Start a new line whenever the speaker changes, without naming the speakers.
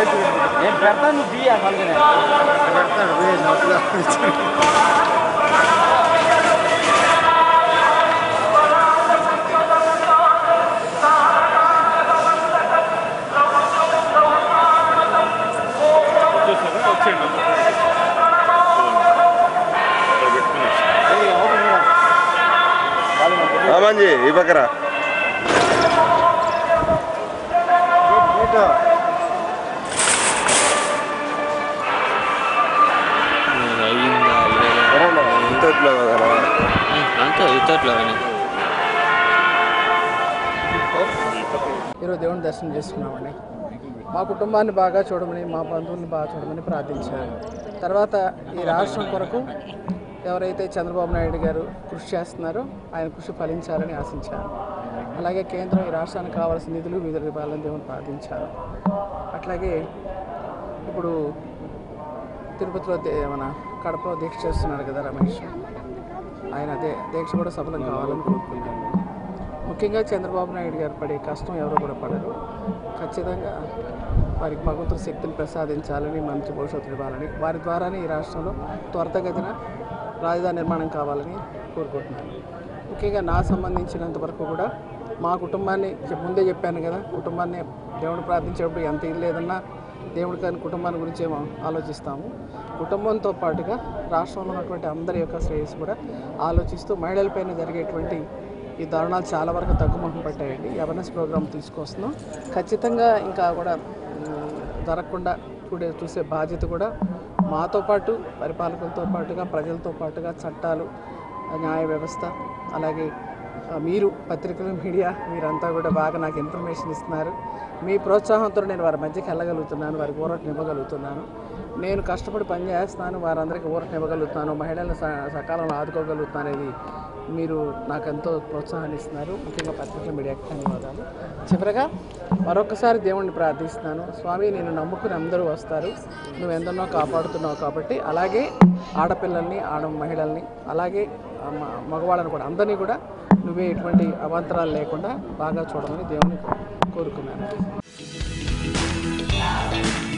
నేను పెడతాను నువ్వు తీయ అసలుగానే
పెడతాడు పోయి నోట్లో
వచ్చేసారా వచ్చేయండి ఇక్కడ పెట్టుకునేసి
ఏయ్, అవతల రా. వాళ్ళు నాకు తెలియదు.
రామాంజీ ఈ పక్కరా
నీటు.
అయిందా లేదా
ఇంతట్లో కదా
అంతే ఇతట్లో
ఈరోజు దేవుని దర్శనం చేసుకున్నామండి మా కుటుంబాన్ని బాగా చూడమని మా బంధువుల్ని బాగా చూడమని ప్రార్థించారు తర్వాత ఈ రాష్ట్రం కొరకు ఎవరైతే చంద్రబాబు నాయుడు గారు కృషి చేస్తున్నారో ఆయన కృషి ఫలించాలని ఆశించారు అలాగే కేంద్రం ఈ రాష్ట్రానికి కావాల్సిన నిధులు విధులు ఇవ్వాలని దేవుని ప్రార్థించారు అట్లాగే ఇప్పుడు తిరుపతిలో దే- మన కడపలో దీక్ష చేస్తున్నాడు కదా రమేష్ ఆయన అదే దీక్ష కూడా సఫలం కావాలని కోరుకుంటున్నాను ముఖ్యంగా చంద్రబాబు నాయుడు గారు పడే కష్టం ఎవరు కూడా పడరు ఖచ్చితంగా వారికి భగవంతుడు శక్తిని ప్రసాదించాలని మంచి భవిష్యత్తు ఇవ్వాలని వారి ద్వారానే ఈ రాష్ట్రంలో త్వరితగతిన రాజధాని నిర్మాణం కావాలని కోరుకుంటున్నాను ముఖ్యంగా నా సంబంధించినంత వరకు కూడా మా కుటుంబాన్ని చెప్- ముందే చెప్పాను కదా కుటుంబాన్ని దేవుడు ప్రార్థించేటప్పుడు ఎంత ఇది లేదన్నా దేవుడి కానీ కుటుంబాన్ని గురించి ఏమో ఆలోచిస్తాము కుటుంబంతో పాటుగా రాష్ట్రంలో ఉన్నటువంటి అందరి యొక్క శ్రేయస్సు కూడా ఆలోచిస్తూ మహిళలపైన జరిగేటువంటి ఈ దారుణాలు చాలా వరకు తగ్గుముఖం పట్టాయండి అవేర్నెస్ ప్రోగ్రామ్ తీసుకొస్తున్నాం ఖచ్చితంగా ఇంకా కూడా ఉమ్, జరగకుండా చూడే చూసే బాధ్యత కూడా మాతో పాటు పరిపాలకులతో పాటుగా ప్రజలతో పాటుగా చట్టాలు న్యాయ వ్యవస్థ అలాగే ఆ, మీరు పత్రికలు మీడియా మీరంతా కూడా బాగా నాకు ఇన్ఫర్మేషన్ ఇస్తున్నారు మీ ప్రోత్సాహంతో నేను వారి మధ్యకి వెళ్ళగలుగుతున్నాను వారికి ఊరటను ఇవ్వగలుగుతున్నాను నేను కష్టపడి పని చేస్తున్నాను వారందరికీ ఊరటను ఇవ్వగలుగుతున్నాను మహిళలను స- సకాలంలో ఆదుకోగలుగుతున్నాను అనేది మీరు నాకు ఎంతో ప్రోత్సాహాన్ని ఇస్తున్నారు ముఖ్యంగా పత్రికల మీడియాకి ధన్యవాదాలు చివరగా మరొకసారి దేవుణ్ణి ప్రార్థిస్తున్నాను స్వామి నేను నమ్ముకుని అందరూ వస్తారు నువ్వు ఎందరినో కాపాడుతున్నావు కాబట్టి అలాగే ఆడపిల్లల్ని ఆడ మహిళల్ని అలాగే ఆ, మ- మగవాళ్ళని కూడా అందరినీ కూడా నువ్వే ఎటువంటి అవాంతరాలు లేకుండా బాగా చూడమని దేవుని కోరుకున్నాను